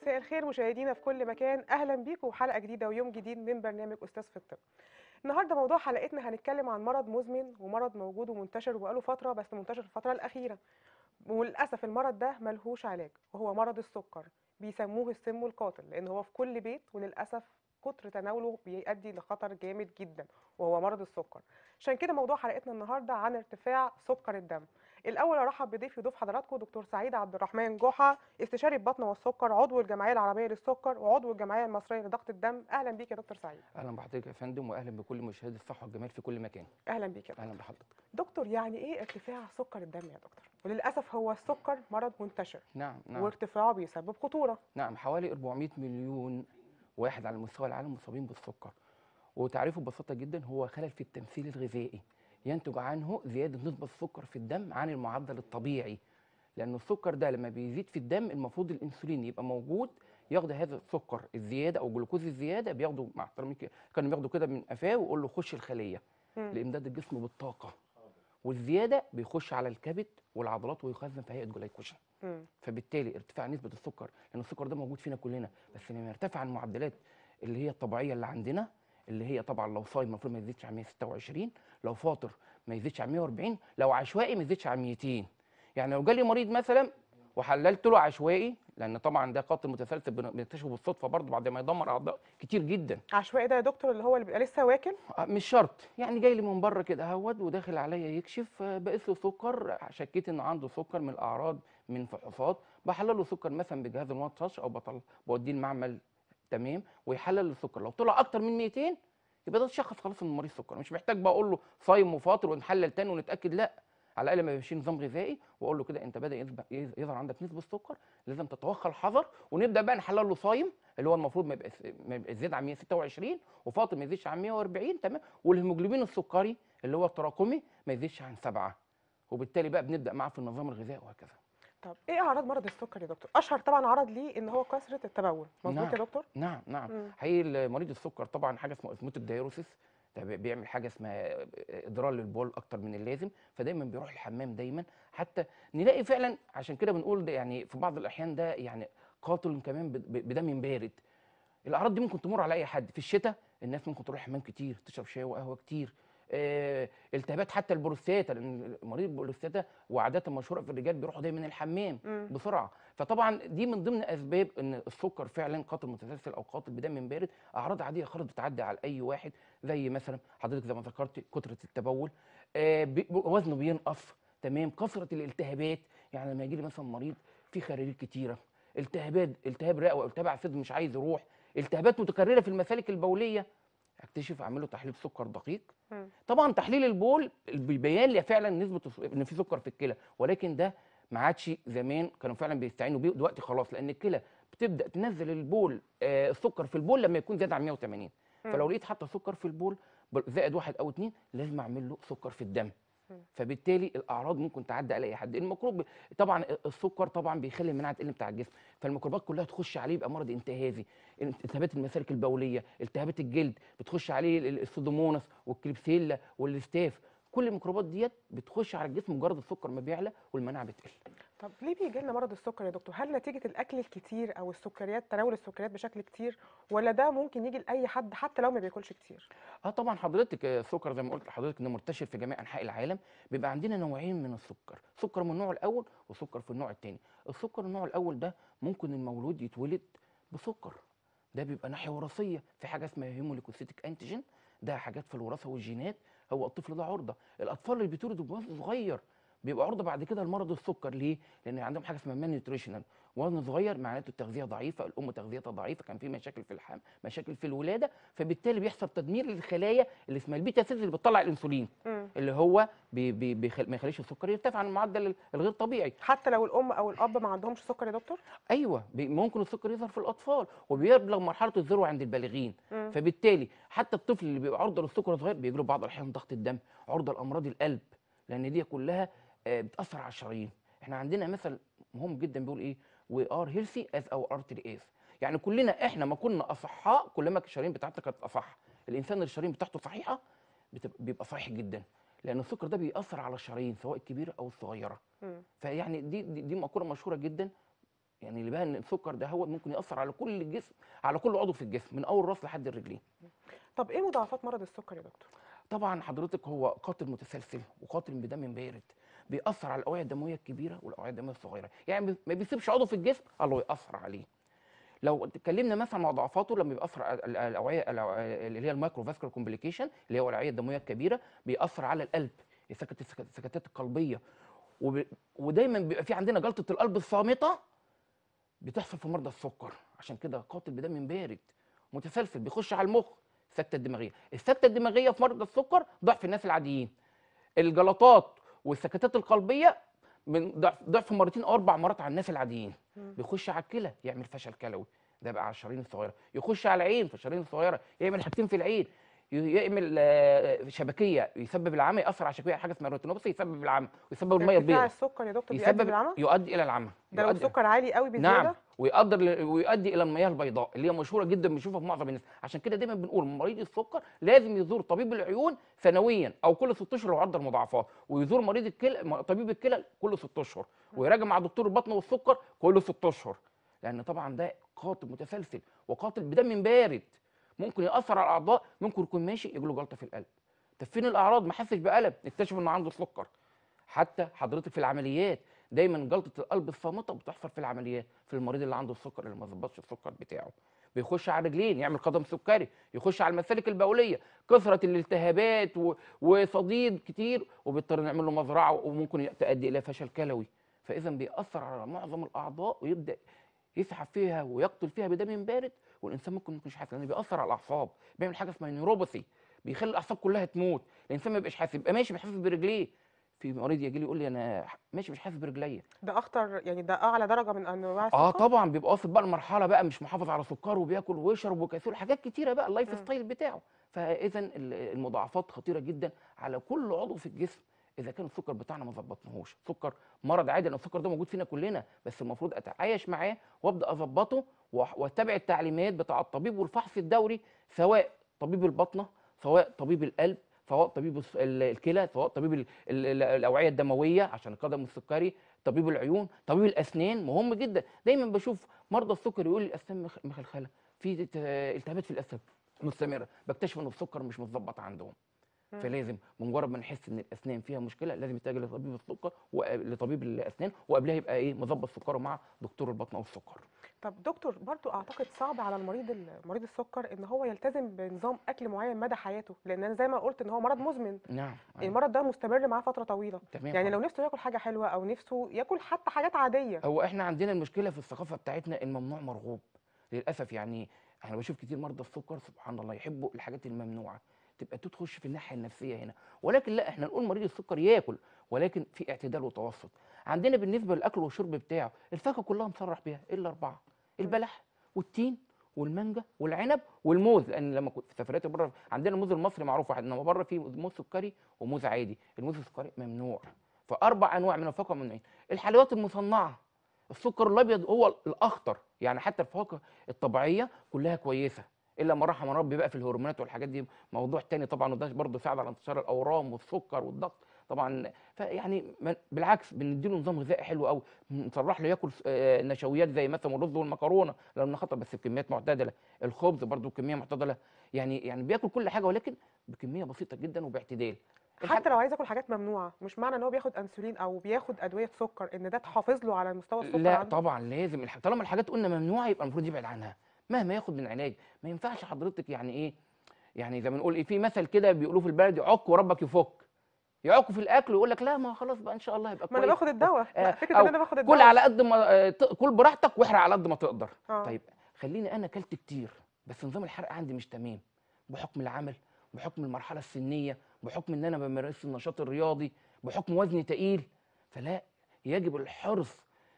مساء الخير مشاهدينا في كل مكان اهلا بيكم وحلقه جديده ويوم جديد من برنامج استاذ في الطب النهارده موضوع حلقتنا هنتكلم عن مرض مزمن ومرض موجود ومنتشر وبقاله فتره بس منتشر في الفتره الاخيره وللاسف المرض ده ملهوش علاج وهو مرض السكر بيسموه السم القاتل لان هو في كل بيت وللاسف كتر تناوله بيؤدي لخطر جامد جدا وهو مرض السكر عشان كده موضوع حلقتنا النهارده عن ارتفاع سكر الدم الاول ارحب بضيف يضيف حضراتكم دكتور سعيد عبد الرحمن جحا استشاري البطن والسكر عضو الجمعيه العربيه للسكر وعضو الجمعيه المصريه لضغط الدم اهلا بيك يا دكتور سعيد اهلا بحضرتك يا فندم واهلا بكل مشاهدي الصحه والجمال في كل مكان اهلا بيك يا دكتور. اهلا بحضرتك دكتور يعني ايه ارتفاع سكر الدم يا دكتور وللاسف هو السكر مرض منتشر نعم نعم وارتفاعه بيسبب خطوره نعم حوالي 400 مليون واحد على مستوى العالم مصابين بالسكر وتعريفه ببساطه جدا هو خلل في التمثيل الغذائي ينتج عنه زياده نسبه السكر في الدم عن المعدل الطبيعي لان السكر ده لما بيزيد في الدم المفروض الانسولين يبقى موجود ياخد هذا السكر الزياده او الجلوكوز الزياده بياخده مع احترامي كده- كانوا بياخدوا كده من قفاه ويقول له خش الخليه مم. لامداد الجسم بالطاقه والزياده بيخش على الكبد والعضلات ويخزن في هيئه جلايكوجين مم. فبالتالي ارتفاع نسبه السكر لان السكر ده موجود فينا كلنا بس لما يرتفع عن المعدلات اللي هي الطبيعيه اللي عندنا اللي هي طبعا لو صايم المفروض ما يزيدش عن 126 لو فاطر ما يزيدش عن 140 لو عشوائي ما يزيدش عن 200 يعني لو جالي مريض مثلا وحللت له عشوائي لان طبعا ده قاتل متسلسل بن- بنكتشفه بالصدفه برضه بعد ما يدمر اعضاء كتير جدا عشوائي ده يا دكتور اللي هو اللي بيبقى لسه واكل آه، مش شرط يعني جاي لي من بره كده اهوت وداخل عليا يكشف آه، بقيس له سكر شكيت انه عنده سكر من الاعراض من فحوصات بحلل له سكر مثلا بجهاز المطش او بطل بوديه المعمل تمام ويحلل السكر لو طلع اكتر من 200 يبقى ده تشخص خلاص ان المريض سكر مش محتاج بقى اقول له صايم وفاطر ونحلل تاني ونتاكد لا على الاقل ما يمشي نظام غذائي واقول له كده انت بدا يظهر- يظهر عندك نسبه سكر لازم تتوخى الحذر ونبدا بقى نحلل له صايم اللي هو المفروض ما يبقى ما يبقى زياده عن 126 وفاطر ما يزيدش عن 140 تمام والهيموجلوبين السكري اللي هو التراكمي ما يزيدش عن سبعة وبالتالي بقى بنبدا معاه في النظام الغذائي وهكذا طب ايه اعراض مرض السكر يا دكتور اشهر طبعا عرض ليه ان هو كثره التبول مظبوط نعم. يا دكتور نعم نعم مم. حقيقي مريض السكر طبعا حاجه اسمها اسموتيك دايروسيس ده بي- بيعمل حاجه اسمها ادرار للبول اكتر من اللازم فدايما بيروح الحمام دايما حتى نلاقي فعلا عشان كده بنقول ده يعني في بعض الاحيان ده يعني قاتل كمان ب- ب- بدم بارد الاعراض دي ممكن تمر على اي حد في الشتاء الناس ممكن تروح الحمام كتير تشرب شاي وقهوه كتير آه التهابات حتى البروستاتا لان مريض البروستاتا وعاده مشهوره في الرجال بيروحوا دايما الحمام مم. بسرعه فطبعا دي من ضمن اسباب ان السكر فعلا قاتل متسلسل او قاتل بدم بارد اعراض عاديه خالص بتعدي على اي واحد زي مثلا حضرتك زي ما ذكرت كثره التبول آه بي- وزنه بينقص تمام كثره الالتهابات يعني لما يجي لي مثلا مريض فيه خراريج كتيره التهابات التهاب رئه والتهاب على الصدر مش عايز يروح التهابات متكرره في المسالك البوليه اكتشف اعمل له تحليل سكر دقيق مم. طبعا تحليل البول بيبين لي فعلا نسبه الس- ان في سكر في الكلى ولكن ده ما عادش زمان كانوا فعلا بيستعينوا بيه دلوقتي خلاص لان الكلى بتبدا تنزل البول آه السكر في البول لما يكون زاد عن 180 فلو لقيت حتى سكر في البول بل- زائد واحد او اتنين لازم اعمل له سكر في الدم مم. فبالتالي الاعراض ممكن تعدي على اي حد الميكروب طبعا السكر طبعا بيخلي المناعه تقل بتاع الجسم فالميكروبات كلها تخش عليه يبقى مرض انتهازي التهابات المسالك البوليه التهابات الجلد بتخش عليه ال- السودوموناس والكليبسيلا والستاف كل الميكروبات ديت بتخش على الجسم مجرد السكر ما بيعلى والمناعه بتقل طب ليه بيجي لنا مرض السكر يا دكتور هل نتيجه الاكل الكتير او السكريات تناول السكريات بشكل كتير ولا ده ممكن يجي لاي حد حتى لو ما بياكلش كتير اه طبعا حضرتك آه، السكر زي ما قلت لحضرتك انه منتشر في جميع انحاء العالم بيبقى عندنا نوعين من السكر سكر من النوع الاول وسكر في النوع الثاني السكر النوع الاول ده ممكن المولود يتولد بسكر ده بيبقى ناحيه وراثيه في حاجه اسمها هيموليكوسيتيك انتيجين ده حاجات في الوراثه والجينات هو الطفل ده عرضه الاطفال اللي بيتولدوا بوزن صغير بيبقى عرضه بعد كده لمرض السكر ليه لان عندهم حاجه اسمها مان نيوتريشنال وزن صغير معناته التغذيه ضعيفه الام تغذيتها ضعيفه كان في مشاكل في الحمل مشاكل في الولاده فبالتالي بيحصل تدمير للخلايا اللي اسمها البيتا سيلز اللي بتطلع الانسولين مم. اللي هو بي بي بيخل... ما يخليش السكر يرتفع عن المعدل الغير طبيعي حتى لو الام او الاب ما عندهمش سكر يا دكتور ايوه بي ممكن السكر يظهر في الاطفال وبيبلغ مرحله الذروه عند البالغين مم. فبالتالي حتى الطفل اللي بيبقى عرضه للسكر صغير بيجي له بعض الاحيان ضغط الدم عرضه لامراض القلب لان دي كلها آه، بتاثر على الشرايين احنا عندنا مثل مهم جدا بيقول ايه وي ار هيلثي از اور ارتري از يعني كلنا احنا ما كنا اصحاء كلما الشرايين بتاعتنا كانت اصح الانسان اللي الشرايين بتاعته صحيحه بتبقى- بيبقى صحيح جدا لان السكر ده بيأثر على الشرايين سواء الكبيره او الصغيره مم. فيعني دي دي, دي مقوله مشهوره جدا يعني اللي بقى ان السكر ده هو ممكن ياثر على كل الجسم على كل عضو في الجسم من اول راس لحد الرجلين طب ايه مضاعفات مرض السكر يا دكتور طبعا حضرتك هو قاتل متسلسل وقاتل بدم بارد بيأثر على الأوعية الدموية الكبيرة والأوعية الدموية الصغيرة يعني بي- ما بيسيبش عضو في الجسم الله يأثر عليه لو اتكلمنا مثلا مع ضعفاته لما بيأثر على ال- الأوعية الأو- اللي هي المايكرو فاسكولار كومبليكيشن اللي هو الأوعية الدموية الكبيرة بيأثر على القلب يسكت السك- السكتات القلبية وب... ودايما بيبقى في عندنا جلطة القلب الصامتة بتحصل في مرضى السكر عشان كده قاتل بدم بارد متسلسل بيخش على المخ السكته الدماغيه السكته الدماغيه في مرضى السكر ضعف الناس العاديين الجلطات والسكتات القلبيه من ضعف ضعف مرتين او اربع مرات على الناس العاديين مم. بيخش على الكلى يعمل فشل كلوي ده بقى على الشرايين الصغيره يخش على العين في الشرايين الصغيره يعمل حاجتين في العين ي- يعمل آه، شبكيه يسبب العمى ياثر على شبكيه حاجه اسمها روتينوباثي يسبب العمى ويسبب الميه ارتفاع البيضاء السكر يا دكتور بيؤدي يسبب بالعمى يؤدي الى العمى ده لو يؤدي- السكر عالي قوي بزياده نعم ويقدر ويؤدي الى المياه البيضاء اللي هي مشهوره جدا بنشوفها في معظم الناس عشان كده دايما بنقول مريض السكر لازم يزور طبيب العيون سنويا او كل ست اشهر لو عدى المضاعفات ويزور مريض الكلى طبيب الكلى كل ست اشهر ويراجع مع دكتور البطن والسكر كل ست اشهر لان طبعا ده قاتل متسلسل وقاتل بدم بارد ممكن ياثر على الاعضاء ممكن يكون ماشي يجي له جلطه في القلب طب فين الاعراض ما حسش بالم اكتشف انه عنده سكر حتى حضرتك في العمليات دايما جلطه القلب الصامته بتحصل في العمليات في المريض اللي عنده السكر اللي ما ظبطش السكر بتاعه بيخش على رجلين يعمل قدم سكري يخش على المسالك البوليه كثره الالتهابات و... وصديد كتير وبيضطر نعمل له مزرعه وممكن تؤدي الى فشل كلوي فاذا بيأثر على معظم الاعضاء ويبدا يسحب فيها ويقتل فيها بدم بارد والانسان ممكن ما يكونش حاسس لان بيأثر على الاعصاب بيعمل حاجه اسمها نيوروباثي بيخلي الاعصاب كلها تموت الانسان ما يبقاش حاسس يبقى ماشي مش حاسس برجليه في مريض يجي لي يقول لي انا ماشي مش حاسس برجليا ده اخطر يعني ده اعلى درجه من انواع السكر اه طبعا بيبقى واصل بقى المرحله بقى مش محافظ على سكره وبياكل ويشرب وكسول حاجات كتيره بقى اللايف مم. ستايل بتاعه فاذا ال- المضاعفات خطيره جدا على كل عضو في الجسم اذا كان السكر بتاعنا ما ظبطناهوش سكر مرض عادي لان السكر ده موجود فينا كلنا بس المفروض اتعايش معاه وابدا اظبطه وأح- واتبع التعليمات بتاع الطبيب والفحص الدوري سواء طبيب البطنه سواء طبيب القلب سواء طبيب الس- ال- الكلى سواء طبيب ال- ال- ال- الاوعيه الدمويه عشان القدم السكري طبيب العيون طبيب الاسنان مهم جدا دايما بشوف مرضى السكر يقول لي الاسنان مخ- مخلخله في ت- التهابات في الاسنان مستمره بكتشف ان السكر مش متظبط عندهم مم. فلازم بمجرد ما نحس ان الاسنان فيها مشكله لازم يتجه لطبيب السكر ولطبيب الاسنان وقبلها يبقى ايه مظبط سكره مع دكتور البطن والسكر طب دكتور برضو اعتقد صعب على المريض ال- مريض السكر ان هو يلتزم بنظام اكل معين مدى حياته لان انا زي ما قلت ان هو مرض مزمن نعم أيوة. المرض ده مستمر معاه فتره طويله تمام يعني حضرتك. لو نفسه ياكل حاجه حلوه او نفسه ياكل حتى حاجات عاديه هو احنا عندنا المشكله في الثقافه بتاعتنا الممنوع مرغوب للاسف يعني انا بشوف كتير مرضى السكر سبحان الله يحبوا الحاجات الممنوعه تبقى تخش في الناحيه النفسيه هنا ولكن لا احنا نقول مريض السكر ياكل ولكن في اعتدال وتوسط عندنا بالنسبه للاكل والشرب بتاعه الفاكهه كلها مصرح بيها الا اربعه البلح والتين والمانجا والعنب والموز لان لما كنت في سفريات بره عندنا الموز المصري معروف واحد انما بره في موز سكري وموز عادي الموز السكري ممنوع فاربع انواع من الفاكهه ممنوعين الحلويات المصنعه السكر الابيض هو الاخطر يعني حتى الفواكه الطبيعيه كلها كويسه الا ما رحم ربي بقى في الهرمونات والحاجات دي موضوع تاني طبعا وده برضه يساعد على انتشار الاورام والسكر والضغط طبعا فيعني ما- بالعكس بنديله نظام غذائي حلو قوي نصرح له ياكل آه، نشويات زي مثلا الرز والمكرونه لان خطر بس بكميات معتدله الخبز برضه بكميه معتدله يعني يعني بياكل كل حاجه ولكن بكميه بسيطه جدا وباعتدال الحاجة- حتى لو عايز ياكل حاجات ممنوعه مش معنى ان هو بياخد انسولين او بياخد ادويه سكر ان ده تحافظ له على مستوى السكر لا عنده طبعا لازم الح- طالما الحاجات قلنا ممنوعه يبقى المفروض يبعد عنها مهما ياخد من علاج ما ينفعش حضرتك يعني ايه يعني زي ما نقول ايه في مثل كده بيقولوه في البلد عك وربك يفك يعكوا في الاكل ويقول لك لا ما خلاص بقى ان شاء الله هيبقى ما انا كويس باخد الدواء آه، لا، فكره أو ان انا باخد كل الدواء على قد ما آه، ت- كل براحتك واحرق على قد ما تقدر آه. طيب خليني انا اكلت كتير بس نظام الحرق عندي مش تمام بحكم العمل بحكم المرحله السنيه بحكم ان انا بمارس النشاط الرياضي بحكم وزني تقيل فلا يجب الحرص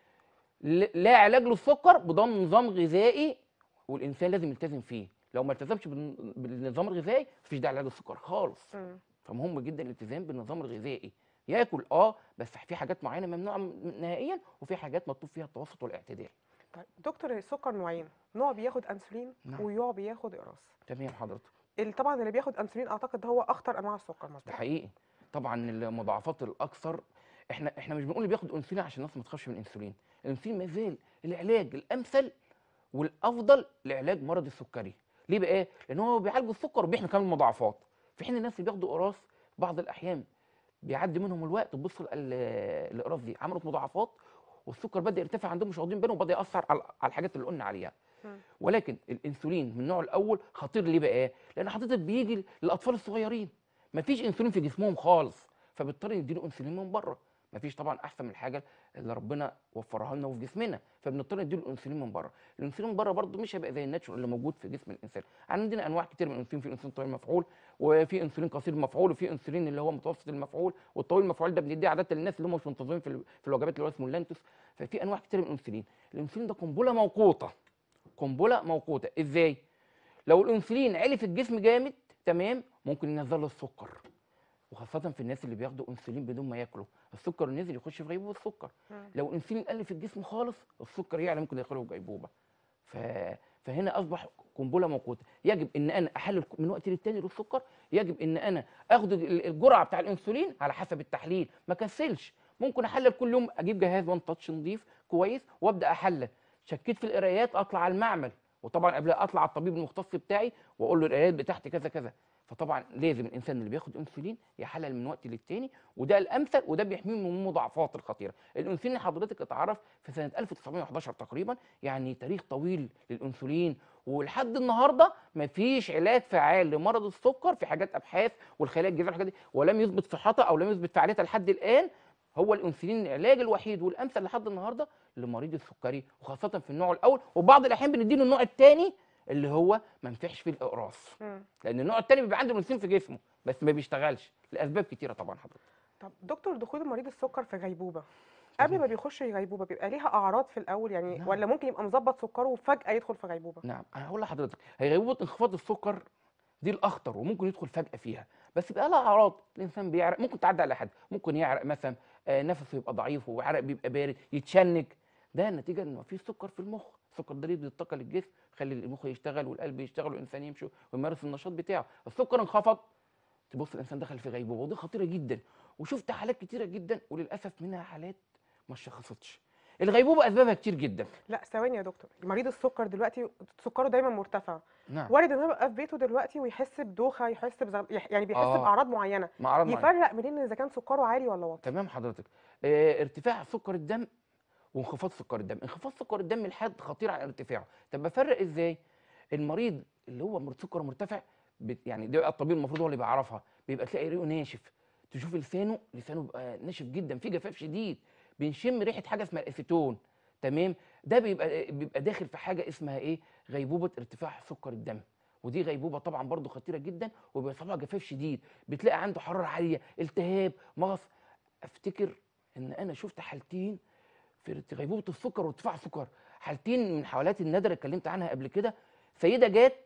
ل- لا علاج للسكر بضم نظام غذائي والانسان لازم يلتزم فيه لو ما التزمش بالن- بالنظام الغذائي مفيش داعي لعلاج السكر خالص مم. فمهم جدا الالتزام بالنظام الغذائي ياكل اه بس في حاجات معينه ممنوعه م- نهائيا وفي حاجات مطلوب فيها التوسط والاعتدال طيب دكتور السكر نوعين نوع بياخد انسولين نعم. ونوع بياخد اقراص تمام حضرتك ال- طبعا اللي بياخد انسولين اعتقد ده هو اخطر انواع السكر ده مظبوط حقيقي طبعا المضاعفات الاكثر احنا احنا مش بنقول اللي بياخد انسولين عشان الناس ما تخافش من الانسولين الانسولين ما زال العلاج الامثل والافضل لعلاج مرض السكري ليه بقى لان هو بيعالج السكر وبيحمي كمان المضاعفات في حين الناس اللي بياخدوا قراص بعض الاحيان بيعدي منهم الوقت تبص الاقراص دي عملت مضاعفات والسكر بدا يرتفع عندهم مش واخدين بالهم وبدا ياثر على على الحاجات اللي قلنا عليها مم. ولكن الانسولين من النوع الاول خطير ليه بقى لان حضرتك بيجي للاطفال الصغيرين مفيش انسولين في جسمهم خالص فبيضطر نديله انسولين من بره مفيش طبعا احسن من الحاجه اللي ربنا وفرها لنا وفي جسمنا فبنضطر نديله الانسولين من بره الانسولين من بره برضه مش هيبقى زي الناتشورال اللي موجود في جسم الانسان عندنا انواع كتير من الانسولين في انسولين طويل المفعول وفي انسولين قصير المفعول وفي انسولين اللي هو متوسط المفعول والطويل المفعول ده بنديه عاده للناس اللي هم مش منتظمين في ال- في الوجبات اللي هو اسمه اللانتوس ففي انواع كتير من الانسولين الانسولين ده قنبله موقوته قنبله موقوته ازاي لو الانسولين عالي في الجسم جامد تمام ممكن ينزل له السكر وخاصة في الناس اللي بياخدوا انسولين بدون ما ياكلوا، السكر نزل يخش في غيبوبة السكر، مم. لو الانسولين قل في الجسم خالص السكر يعلى ممكن يدخله في غيبوبة. ف... فهنا اصبح قنبلة موقوتة، يجب ان انا احلل من وقت للتاني للسكر، يجب ان انا اخد ال- الجرعة بتاع الانسولين على حسب التحليل، ما كسلش، ممكن احلل كل يوم اجيب جهاز وان تاتش نضيف كويس وابدا احلل، شكيت في القرايات اطلع على المعمل، وطبعا قبلها اطلع على الطبيب المختص بتاعي واقول له القرايات بتاعتي كذا كذا، فطبعا لازم الانسان اللي بياخد انسولين يحلل من وقت للتاني وده الامثل وده بيحميه من المضاعفات الخطيره الانسولين حضرتك اتعرف في سنه 1911 تقريبا يعني تاريخ طويل للانسولين ولحد النهارده مفيش علاج فعال لمرض السكر في حاجات ابحاث والخلايا الجذعيه والحاجات دي ولم يثبت صحتها او لم يثبت فعاليتها لحد الان هو الانسولين العلاج الوحيد والامثل لحد النهارده لمريض السكري وخاصه في النوع الاول وبعض الاحيان بنديله النوع الثاني اللي هو ما نفعش فيه الاقراص مم. لان النوع التاني بيبقى عنده انسولين في جسمه بس ما بيشتغلش لاسباب كتيره طبعا حضرتك طب دكتور دخول مريض السكر في غيبوبة قبل ما بيخش غيبوبة بيبقى ليها أعراض في الأول يعني نعم. ولا ممكن يبقى مظبط سكره وفجأة يدخل في غيبوبة نعم انا هقول لحضرتك هي غيبوبه انخفاض السكر دي الاخطر وممكن يدخل فجاه فيها بس بقى لها اعراض الانسان بيعرق ممكن تعدي على حد ممكن يعرق مثلا آه، نفسه يبقى ضعيف وعرق بيبقى بارد يتشنج ده نتيجه ان مفيش سكر في المخ السكر ده بيدي الطاقه للجسم يخلي المخ يشتغل والقلب يشتغل والانسان يمشي ويمارس النشاط بتاعه السكر انخفض تبص الانسان دخل في غيبوبه ودي خطيره جدا وشفت حالات كتيره جدا وللاسف منها حالات ما اتشخصتش الغيبوبه اسبابها كتير جدا لا ثواني يا دكتور مريض السكر دلوقتي سكره دايما مرتفع نعم وارد انه يبقى في بيته دلوقتي ويحس بدوخه يحس بزغ... يح- يعني بيحس آه. باعراض معينه مع اعراض معينة. يفرق منين اذا كان سكره عالي ولا واطي تمام حضرتك آه ارتفاع سكر الدم وانخفاض سكر الدم انخفاض سكر الدم الحاد خطير عن ارتفاعه طب بفرق ازاي المريض اللي هو مر- سكره مرتفع بت- يعني ده بقى الطبيب المفروض هو اللي بيعرفها بيبقى تلاقي ريقه ناشف تشوف لسانه لسانه بيبقى ناشف جدا في جفاف شديد بنشم ريحه حاجه اسمها الاسيتون تمام ده بيبقى بيبقى داخل في حاجه اسمها ايه غيبوبه ارتفاع سكر الدم ودي غيبوبه طبعا برضو خطيره جدا وبيصابها جفاف شديد بتلاقي عنده حراره عاليه التهاب مغص افتكر ان انا شفت حالتين في غيبوبه السكر وارتفاع السكر حالتين من حالات النادره اللي اتكلمت عنها قبل كده سيده جات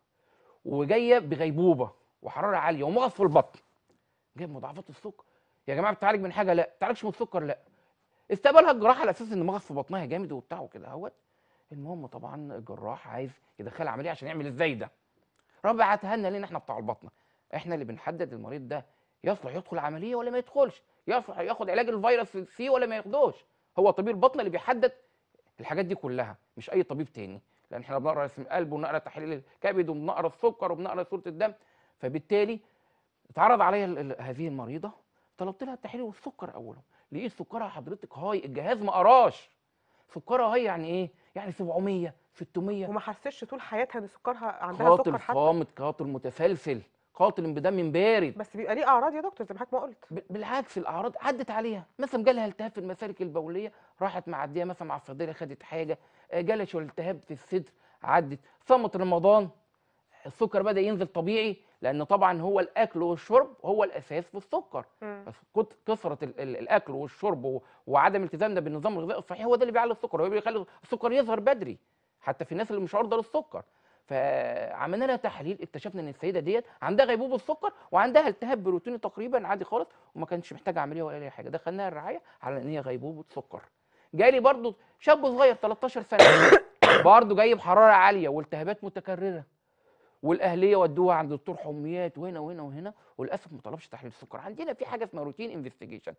وجايه بغيبوبه وحراره عاليه ومغص في البطن جايب مضاعفات السكر يا جماعه بتعالج من حاجه لا ما بتعالجش من السكر لا استقبلها الجراح على اساس ان مغص في بطنها جامد وبتاع وكده اهوت المهم طبعا الجراح عايز يدخلها عمليه عشان يعمل ازاي ده راح بعتها لنا لنا احنا بتاع البطنه احنا اللي بنحدد المريض ده يصلح يدخل عمليه ولا ما يدخلش يصلح ياخد علاج الفيروس سي ولا ما ياخدوش هو طبيب البطنه اللي بيحدد الحاجات دي كلها مش اي طبيب تاني لان احنا بنقرا اسم القلب وبنقرا تحاليل الكبد وبنقرا السكر وبنقرا صوره الدم فبالتالي اتعرض عليا ال- ال- هذه المريضه طلبت لها التحاليل والسكر اولا لقيت سكرها حضرتك هاي الجهاز ما قراش سكرها هاي يعني ايه يعني 700 600 وما حسش طول حياتها ان سكرها عندها قاتل سكر حتى صامت قاتل متسلسل قاتل بدم بارد بس بيبقى ليه اعراض يا دكتور زي ما حضرتك ما قلت ب- بالعكس الاعراض عدت عليها مثلا جالها التهاب في المسالك البوليه راحت معديه مثلا مع الصيدليه خدت حاجه آه، جالها شويه التهاب في الصدر عدت صامت رمضان السكر بدا ينزل طبيعي لان طبعا هو الاكل والشرب هو الاساس في السكر مم. بس كت- كثره ال- ال- الاكل والشرب و- وعدم التزامنا بالنظام الغذائي الصحي هو ده اللي بيعلي السكر هو اللي بيخلي السكر يظهر بدري حتى في الناس اللي مش عرضه للسكر فعملنا لها تحاليل اكتشفنا ان السيده ديت عندها غيبوبه السكر وعندها التهاب بروتيني تقريبا عادي خالص وما كانش محتاجه عمليه ولا اي حاجه دخلناها الرعايه على ان هي غيبوبه سكر جالي برضو شاب صغير 13 سنه برضو جاي بحراره عاليه والتهابات متكرره والاهليه ودوها عند دكتور حميات وهنا وهنا وهنا وللاسف ما طلبش تحليل السكر عندنا في حاجه اسمها روتين انفستيجيشن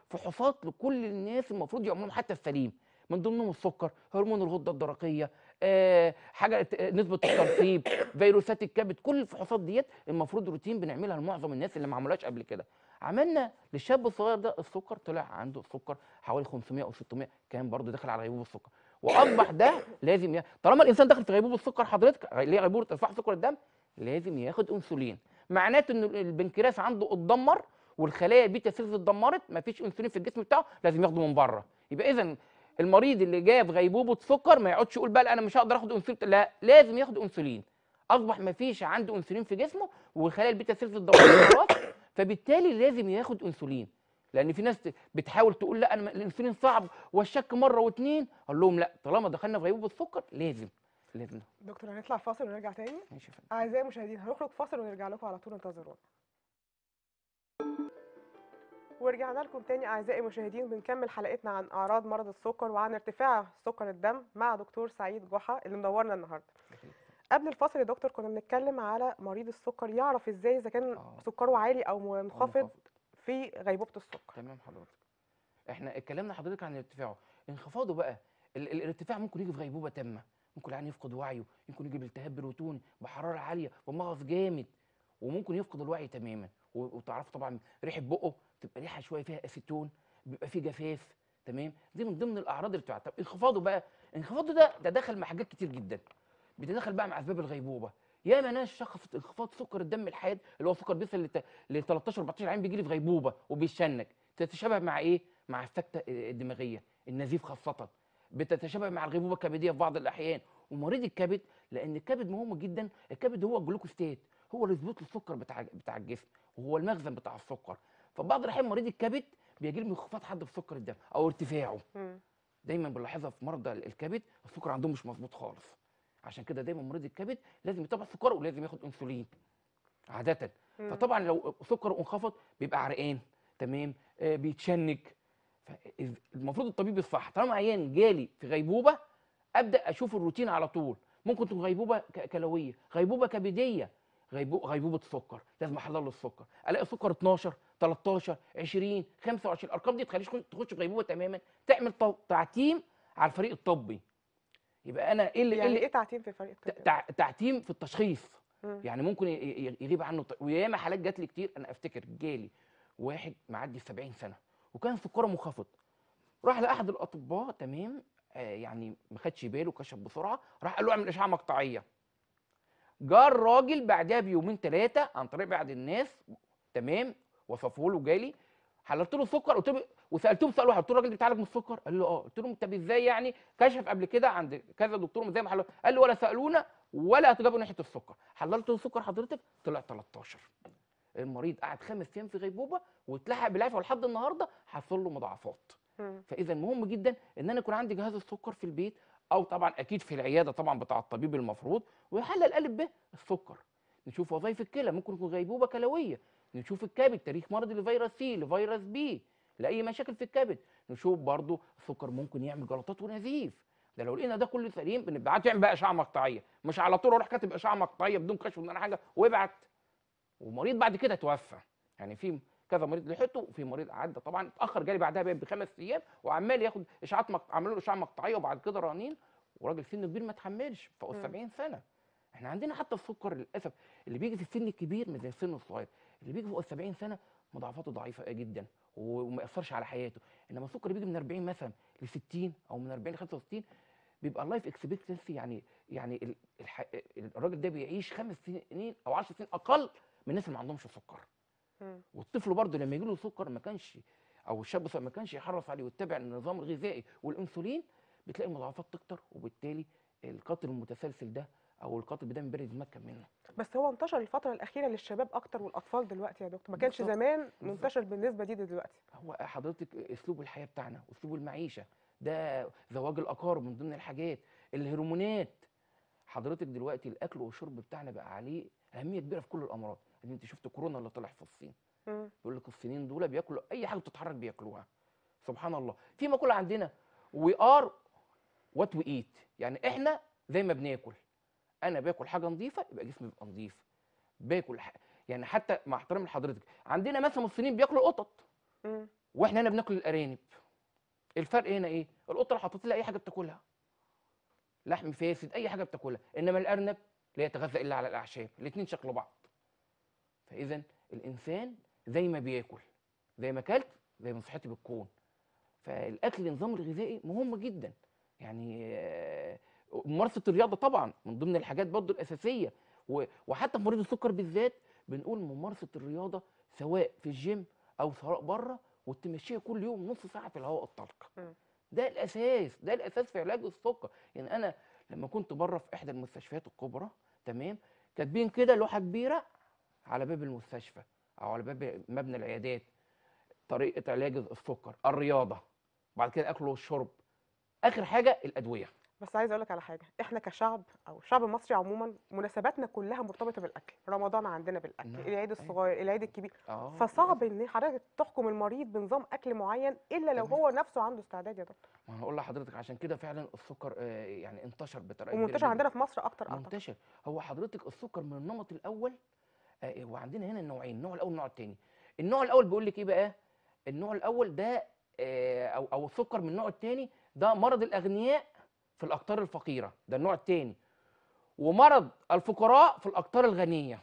فحوصات لكل الناس المفروض يعملوا حتى السليم من ضمنهم السكر هرمون الغده الدرقيه آه حاجه ت- نسبه الترطيب فيروسات الكبد كل الفحوصات ديت المفروض روتين بنعملها لمعظم الناس اللي ما عملوهاش قبل كده عملنا للشاب الصغير ده السكر طلع عنده السكر حوالي 500 او 600 كان برضه داخل على غيبوبه السكر واصبح ده لازم ي... طالما الانسان داخل في غيبوبه السكر حضرتك اللي هي غيبوبه ارتفاع سكر الدم لازم ياخد انسولين معناته ان البنكرياس عنده اتدمر والخلايا البيتا سيلز اتدمرت مفيش انسولين في الجسم بتاعه لازم ياخده من بره يبقى اذا المريض اللي جاي في غيبوبه سكر ما يقعدش يقول بقى لا انا مش هقدر اخد انسولين لا لازم ياخد انسولين اصبح مفيش عنده انسولين في جسمه وخلايا البيتا سيلز اتدمرت خلاص فبالتالي لازم ياخد انسولين لان في ناس بتحاول تقول لا انا الانسولين صعب والشك مره واتنين اقول لهم لا طالما دخلنا في غيبوبه السكر لازم لازم دكتور هنطلع فاصل ونرجع تاني ماشي يا فندم. اعزائي المشاهدين هنخرج فاصل ونرجع لكم على طول انتظرونا ورجعنا لكم تاني اعزائي المشاهدين بنكمل حلقتنا عن اعراض مرض السكر وعن ارتفاع سكر الدم مع دكتور سعيد جحا اللي منورنا النهارده قبل الفاصل يا دكتور كنا بنتكلم على مريض السكر يعرف ازاي اذا كان آه. سكره عالي او منخفض منخفض. في غيبوبه السكر تمام حضرتك احنا اتكلمنا حضرتك عن ارتفاعه انخفاضه بقى ال- ال- الارتفاع ممكن يجي في غيبوبه تامه ممكن العيان يفقد وعيه ممكن يجي بالتهاب بروتوني بحراره عاليه ومغص جامد وممكن يفقد الوعي تماما و- وتعرف طبعا ريحه بقه تبقى ريحه شويه فيها اسيتون بيبقى فيه جفاف تمام دي من ضمن الاعراض اللي بتاعت طب انخفاضه بقى انخفاضه ده ده دخل مع حاجات كتير جدا بيتدخل بقى مع اسباب الغيبوبه ياما ناس شخصت انخفاض سكر الدم الحاد اللي هو سكر بيصل لت- ل 13 14 عين بيجي لي في غيبوبه وبيشنج تتشابه مع ايه؟ مع السكته الدماغيه النزيف خاصه بتتشابه مع الغيبوبه الكبديه في بعض الاحيان ومريض الكبد لان الكبد مهم جدا الكبد هو الجلوكوستات هو اللي يظبط السكر بتاع بتاع الجسم وهو المخزن بتاع السكر فبعض الاحيان مريض الكبد بيجي له انخفاض حاد في سكر الدم او ارتفاعه مم. دايما بنلاحظها في مرضى الكبد السكر عندهم مش مظبوط خالص عشان كده دايما مريض الكبد لازم يتابع سكره ولازم ياخد انسولين عاده مم. فطبعا لو سكره انخفض بيبقى عرقان تمام آه بيتشنج المفروض الطبيب الصح طالما عيان جالي في غيبوبه ابدا اشوف الروتين على طول ممكن تكون غيبوبه ك- كلويه غيبوبه كبديه غيبو- غيبوبه سكر لازم احلل له السكر الاقي سكر 12 13 20 25 الارقام دي تخليش تخش في غيبوبه تماما تعمل تو- تعتيم على الفريق الطبي يبقى انا ايه اللي إيه يعني اللي ايه تعتيم في فريق الطب تع- تعتيم في التشخيص مم. يعني ممكن ي- ي- يغيب عنه ط- وياما حالات جات لي كتير انا افتكر جالي واحد معدي 70 سنه وكان سكره منخفض راح لاحد الاطباء تمام آه يعني ما خدش باله كشف بسرعه راح قال له اعمل اشعه مقطعيه جه الراجل بعدها بيومين ثلاثه عن طريق بعض الناس تمام وصفه له جالي حللت له السكر قلت له وسالتهم سؤال واحد قلت له الراجل ده بيتعالج من السكر قال له اه قلت له طب ازاي يعني كشف قبل كده عند كذا دكتور ازاي ما حلل قال لي ولا سالونا ولا هتجابوا ناحيه السكر حللت له السكر حضرتك طلع 13 المريض قعد خمس ايام في غيبوبه واتلحق بالعافيه ولحد النهارده حصل له مضاعفات مم. فاذا مهم جدا ان انا يكون عندي جهاز السكر في البيت او طبعا اكيد في العياده طبعا بتاع الطبيب المفروض ويحلل الف ب السكر نشوف وظائف الكلى ممكن يكون غيبوبه كلويه نشوف الكبد تاريخ مرض لفيروس سي لفيروس بي لاي مشاكل في الكبد نشوف برضو السكر ممكن يعمل جلطات ونزيف ده لو لقينا ده كله سليم بنبعت يعمل بقى اشعه مقطعيه مش على طول اروح كاتب اشعه مقطعيه بدون كشف بدون حاجه وابعت ومريض بعد كده توفى يعني في كذا مريض لحقته وفي مريض عدى طبعا اتاخر جالي بعدها بقى بخمس ايام وعمال ياخد اشعاعات مق... عملوا له اشعه مقطعيه وبعد كده رنين وراجل سنه كبير ما اتحملش فوق ال مم. 70 سنه احنا عندنا حتى السكر للاسف اللي بيجي في السن الكبير مش زي السن الصغير اللي بيجي فوق ال 70 سنه مضاعفاته ضعيفه جدا و- وما ياثرش على حياته انما السكر اللي بيجي من 40 مثلا ل 60 او من 40 ل 65 بيبقى اللايف اكسبكتنسي يعني يعني ال- الح... الراجل ده بيعيش خمس سنين او 10 سنين اقل من الناس اللي ما عندهمش سكر مم. والطفل برضه لما يجي له سكر ما كانش او الشاب صغير ما كانش يحرص عليه ويتبع النظام الغذائي والانسولين بتلاقي المضاعفات تكتر وبالتالي القاتل المتسلسل ده او القاتل بدم بارد يتمكن منه بس هو انتشر الفتره الاخيره للشباب اكتر والاطفال دلوقتي يا دكتور ما كانش بالظبط. زمان بالظبط. منتشر بالنسبه دي دلوقتي هو حضرتك اسلوب الحياه بتاعنا اسلوب المعيشه ده زواج الاقارب من ضمن الحاجات الهرمونات حضرتك دلوقتي الاكل والشرب بتاعنا بقى عليه اهميه كبيره في كل الامراض يعني انت شفت كورونا اللي طلع في الصين مم. يقول لك الصينيين دول بياكلوا اي حاجه بتتحرك بياكلوها سبحان الله في مقوله عندنا وي ار وات وي ايت يعني احنا زي ما بناكل انا باكل حاجه نظيفه يبقى جسمي يبقى نظيف باكل ح... يعني حتى مع احترامي لحضرتك عندنا مثلا الصينيين بياكلوا القطط مم. واحنا هنا بناكل الارانب الفرق هنا ايه القطه لو حطيت لها اي حاجه بتاكلها لحم فاسد اي حاجه بتاكلها انما الارنب لا يتغذى الا على الاعشاب الاثنين شكل بعض فاذا الانسان زي ما بياكل زي ما اكلت زي ما صحتي بتكون فالاكل النظام الغذائي مهم جدا يعني آه، ممارسه الرياضه طبعا من ضمن الحاجات برضه الاساسيه و- وحتى في مريض السكر بالذات بنقول ممارسه الرياضه سواء في الجيم او سواء بره وتمشيها كل يوم نص ساعه في الهواء الطلق مم. ده الاساس ده الاساس في علاج السكر يعني انا لما كنت بره في احدى المستشفيات الكبرى تمام كاتبين كده لوحه كبيره على باب المستشفى او على باب مبنى العيادات طريقه علاج السكر الرياضه بعد كده الاكل والشرب اخر حاجه الادويه بس عايزه اقول لك على حاجه احنا كشعب او الشعب المصري عموما مناسباتنا كلها مرتبطه بالاكل رمضان عندنا بالاكل نعم، العيد أيوة. الصغير العيد الكبير اه فصعب ان حضرتك تحكم المريض بنظام اكل معين الا لو تمام. هو نفسه عنده استعداد يا دكتور ما انا هقول لحضرتك عشان كده فعلا السكر آه، يعني انتشر بطريقه كبيرة ومنتشر جداً. عندنا في مصر اكتر اعتقد منتشر هو حضرتك السكر من النمط الاول آه، وعندنا هنا النوعين النوع الاول والنوع الثاني النوع الاول بيقول لك ايه بقى النوع الاول ده آه، او او السكر من النوع الثاني ده مرض الاغنياء في الاقطار الفقيره ده النوع الثاني ومرض الفقراء في الاقطار الغنيه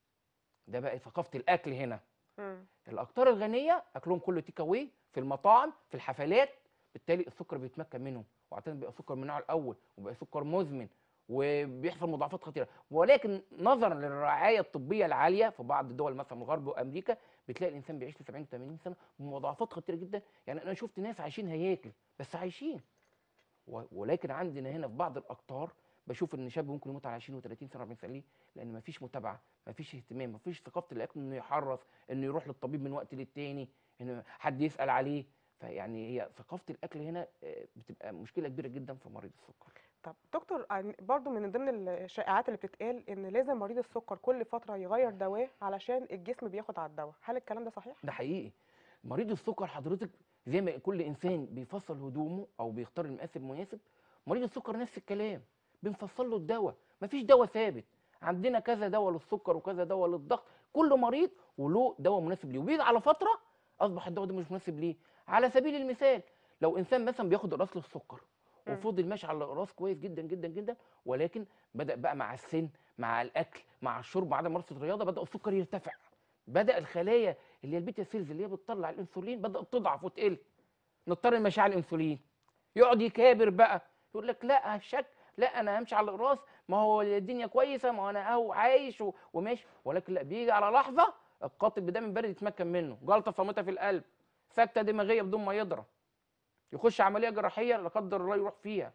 ده بقى ثقافه الاكل هنا مم. الاقطار الغنيه اكلهم كله تيك اواي في المطاعم في الحفلات بالتالي السكر بيتمكن منهم وعاده بيبقى سكر من النوع الاول وبيبقى سكر مزمن وبيحصل مضاعفات خطيره ولكن نظرا للرعايه الطبيه العاليه في بعض الدول مثلا الغرب وامريكا بتلاقي الانسان بيعيش ل 70 80 سنه بمضاعفات خطيره جدا يعني انا شفت ناس عايشين هياكل بس عايشين و- ولكن عندنا هنا في بعض الاقطار بشوف ان شاب ممكن يموت على 20 و30 سنه 40 سنه ليه؟ لان مفيش متابعه مفيش اهتمام مفيش ثقافه الاكل انه يحرص انه يروح للطبيب من وقت للتاني ان حد يسال عليه فيعني هي ثقافه الاكل هنا آه، بتبقى مشكله كبيره جدا في مريض السكر طب دكتور عن- برضو من ضمن الشائعات اللي بتتقال ان لازم مريض السكر كل فتره يغير دواء علشان الجسم بياخد على الدواء هل الكلام ده صحيح ده حقيقي مريض السكر حضرتك زي ما كل انسان بيفصل هدومه او بيختار المقاس المناسب مريض السكر نفس الكلام بنفصل له الدواء مفيش دواء ثابت عندنا كذا دواء للسكر وكذا دواء للضغط كل مريض وله دواء مناسب ليه وبيجي على فتره اصبح الدواء ده مش مناسب ليه على سبيل المثال لو انسان مثلا بياخد قراص للسكر مم. وفضل ماشي على الاقراص كويس جدا جدا جدا ولكن بدا بقى مع السن مع الاكل مع الشرب مع عدم ممارسه الرياضه بدا السكر يرتفع بدا الخلايا اللي هي البيتا سيلز اللي هي بتطلع الانسولين بدات تضعف وتقل نضطر نمشي على الانسولين يقعد يكابر بقى يقول لك لا هشك لا انا همشي على الاقراص ما هو الدنيا كويسه ما هو انا اهو عايش و- وماشي ولكن لا بيجي على لحظه القاتل بدم بارد يتمكن منه جلطه صامته في القلب سكته دماغيه بدون ما يضرب يخش عمليه جراحيه لا قدر الله يروح فيها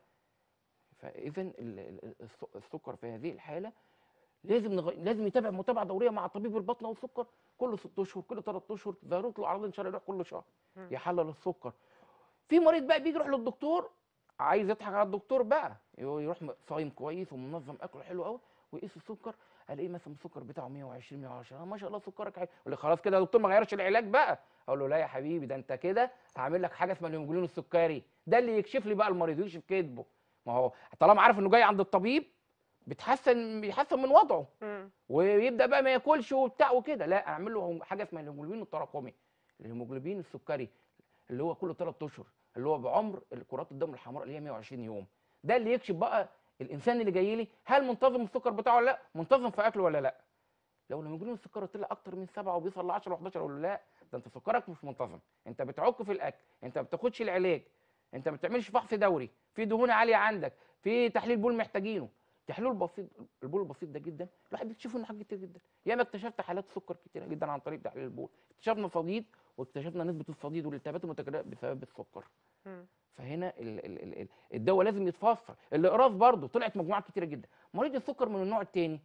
فاذا ال- ال- الس- السكر في هذه الحاله لازم نغ... لازم يتابع متابعه دوريه مع طبيب البطنه والسكر كل ست اشهر كل ثلاث اشهر ظهرت له اعراض ان شاء الله يروح كل شهر مم. يحلل السكر في مريض بقى بيجي يروح للدكتور عايز يضحك على الدكتور بقى يو- يروح م- صايم كويس ومنظم اكله حلو قوي ويقيس السكر الاقيه مثلا السكر بتاعه 120 110 آه ما شاء الله سكرك حلو يقول لي خلاص كده يا دكتور ما غيرش العلاج بقى اقول له لا يا حبيبي ده انت كده هعمل لك حاجه اسمها الهيموجلوبين السكري ده اللي يكشف لي بقى المريض ويكشف كذبه ما هو طالما عارف انه جاي عند الطبيب بيتحسن بيحسن من وضعه مم. ويبدا بقى ما ياكلش وبتاع وكده لا اعمل له حاجه اسمها الهيموجلوبين التراكمي الهيموجلوبين السكري اللي هو كل ثلاث اشهر اللي هو بعمر كرات الدم الحمراء اللي هي 120 يوم ده اللي يكشف بقى الانسان اللي جاي لي هل منتظم السكر بتاعه ولا لا منتظم في اكله ولا لا لو الهيموجلوبين السكر طلع اكتر من سبعه وبيوصل ل 10 و11 اقول له لا ده انت سكرك مش منتظم انت بتعك في الاكل انت ما بتاخدش العلاج انت ما بتعملش فحص دوري في دهون عاليه عندك في تحليل بول محتاجينه تحليل بسيط البول البسيط ده جدا الواحد بيكتشف انه حاجات كتير جدا ياما اكتشفت حالات سكر كتيره جدا عن طريق تحليل البول اكتشفنا صديد واكتشفنا نسبه الصديد والالتهابات المتكرره بسبب السكر مم. فهنا ال ال ال ال الدواء لازم يتفصل الاقراص برضه طلعت مجموعات كتيره جدا مريض السكر من النوع الثاني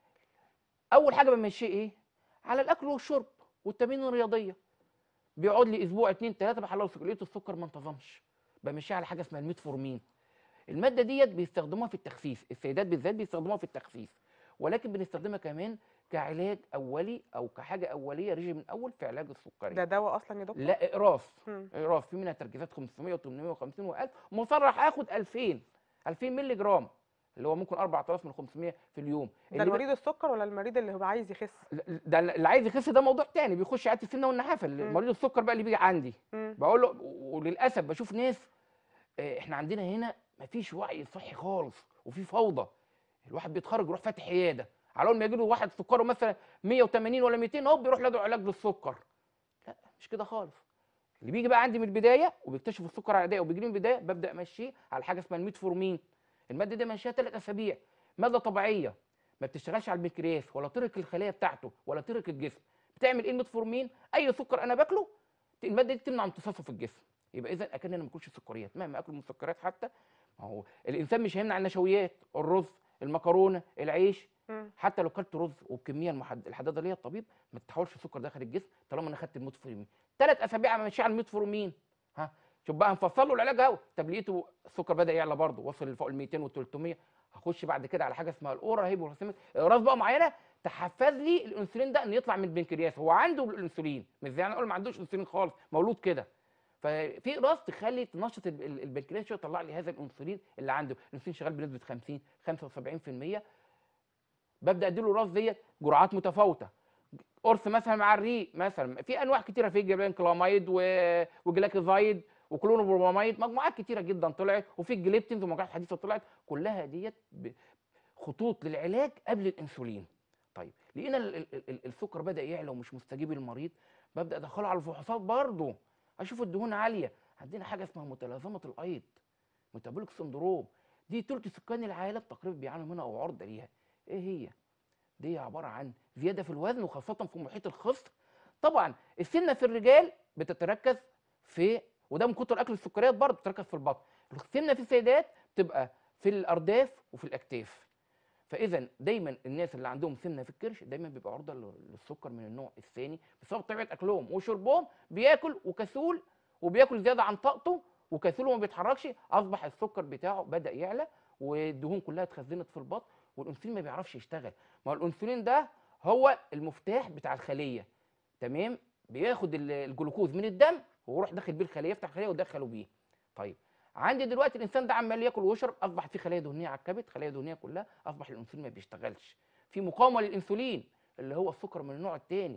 اول حاجه بمشيه ايه على الاكل والشرب والتمارين الرياضيه بيقعد لي اسبوع اتنين تلاته بحلل السكر لقيت السكر ما انتظمش بمشيه على حاجه اسمها الميتفورمين الماده ديت بيستخدموها في التخسيس السيدات بالذات بيستخدموها في التخسيس ولكن بنستخدمها كمان كعلاج اولي او كحاجه اوليه ريجيم اول في علاج السكري ده دواء اصلا يا دكتور لا اقراص مم. اقراص في منها تركيزات 500 و850 و1000 مصرح اخد 2000 2000 مللي جرام اللي هو ممكن 4500 في اليوم ده اللي بي- المريض السكر ولا المريض اللي هو عايز يخس ده اللي عايز يخس ده موضوع تاني بيخش عياده السمنه والنحافه مم. مريض السكر بقى اللي بيجي عندي مم. بقول له وللاسف بشوف ناس آه، احنا عندنا هنا مفيش وعي صحي خالص وفي فوضى الواحد بيتخرج يروح فاتح عياده على اول ما يجي له واحد سكره مثلا 180 ولا 200 هوب بيروح له علاج للسكر لا مش كده خالص اللي بيجي بقى عندي من البدايه وبيكتشف السكر على ايديا وبيجي لي من البدايه ببدا امشيه على حاجه اسمها الميتفورمين الماده دي ماشيه ثلاث اسابيع ماده طبيعيه ما بتشتغلش على البنكرياس ولا ترك الخلايا بتاعته ولا ترك الجسم بتعمل ايه الميتفورمين اي سكر انا باكله الماده دي تمنع امتصاصه في الجسم يبقى اذا اكن انا ما باكلش سكريات مهما اكل مسكرات حتى ما هو الانسان مش هيمنع النشويات الرز المكرونه العيش مم. حتى لو كلت رز وبكميه المحد... الحداده ليا الطبيب ما تتحولش سكر داخل الجسم طالما انا خدت الميتفورمين ثلاث اسابيع ماشي على الميتفورمين ها شوف بقى نفصل له العلاج اهو طب لقيته السكر بدا يعلى برضه وصل لفوق ال 200 وال 300 هخش بعد كده على حاجه اسمها الاورا هيبوغليسيميك اقراص بقى معينه تحفز لي الانسولين ده انه يطلع من البنكرياس هو عنده الانسولين مش زي انا اقول ما عندوش انسولين خالص مولود كده ففي اقراص تخلي تنشط ال- ال- البنكرياس شويه تطلع لي هذا الانسولين اللي عنده الانسولين شغال بنسبه 50 75% ببدا اديله راس ديت جرعات متفاوته قرص مثلا مع الريق مثلا في انواع كتيره في جبلين كلاميد و... وجلاكيزايد وكلونوبروماميد مجموعات كتيره جدا طلعت وفي الجليبتينز ومجموعات حديثه طلعت كلها ديت ب... خطوط للعلاج قبل الانسولين طيب لقينا ال- ال- ال- السكر بدا يعلى ومش مستجيب للمريض ببدا ادخله على الفحوصات برضه اشوف الدهون عاليه عندنا حاجه اسمها متلازمه الايض ميتابوليك سندروم دي تلت سكان العالم تقريبا بيعانوا منها او عرضه ليها ايه هي دي عباره عن زياده في الوزن وخاصه في محيط الخصر طبعا السمنه في الرجال بتتركز في وده من كتر اكل السكريات برضه بتتركز في البطن السمنه في السيدات بتبقى في الارداف وفي الاكتاف فاذا دايما الناس اللي عندهم سمنه في الكرش دايما بيبقى عرضه لل- للسكر من النوع الثاني بسبب طبيعه اكلهم وشربهم بياكل وكسول وبياكل زياده عن طاقته وكسول وما بيتحركش اصبح السكر بتاعه بدا يعلى والدهون كلها اتخزنت في البطن والانسولين ما بيعرفش يشتغل ما هو الانسولين ده هو المفتاح بتاع الخليه تمام بياخد ال- الجلوكوز من الدم ويروح داخل بيه الخليه يفتح الخليه ويدخله بيه طيب عندي دلوقتي الانسان ده عمال ياكل ويشرب اصبح في خلايا دهنيه على الكبد خلايا دهنيه كلها اصبح الانسولين ما بيشتغلش في مقاومه للانسولين اللي هو السكر من النوع الثاني